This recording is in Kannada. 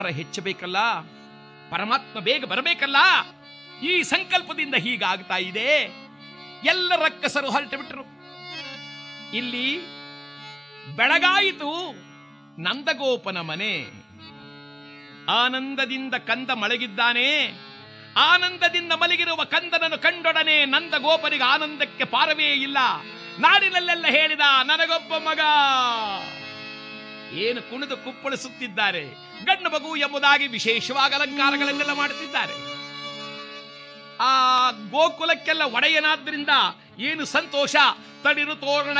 ಹೆಚ್ಚಬೇಕಲ್ಲ ಪರಮಾತ್ಮ ಬೇಗ ಬರಬೇಕಲ್ಲ ಈ ಸಂಕಲ್ಪದಿಂದ ಹೀಗಾಗ್ತಾ ಇದೆ ಎಲ್ಲ ರಕ್ಕಸರು ಹೊರಟು ಬಿಟ್ಟರು ಇಲ್ಲಿ ಬೆಳಗಾಯಿತು ನಂದಗೋಪನ ಮನೆ ಆನಂದದಿಂದ ಕಂದ ಮಲಗಿದ್ದಾನೆ ಆನಂದದಿಂದ ಮಲಗಿರುವ ಕಂದನನ್ನು ಕಂಡೊಡನೆ ನಂದಗೋಪನಿಗೆ ಆನಂದಕ್ಕೆ ಪಾರವೇ ಇಲ್ಲ ನಾಡಿನಲ್ಲೆಲ್ಲ ಹೇಳಿದ ನನಗೊಬ್ಬ ಮಗ ಏನು ಕುಣಿದು ಕುಪ್ಪಳಿಸುತ್ತಿದ್ದಾರೆ ಗಂಡು ಮಗು ಎಂಬುದಾಗಿ ವಿಶೇಷವಾಗಿ ಅಲಂಕಾರಗಳನ್ನೆಲ್ಲ ಮಾಡುತ್ತಿದ್ದಾರೆ ಆ ಗೋಕುಲಕ್ಕೆಲ್ಲ ಒಡೆಯನಾದ್ರಿಂದ ಏನು ಸಂತೋಷ ತಡಿರು ತೋರಣ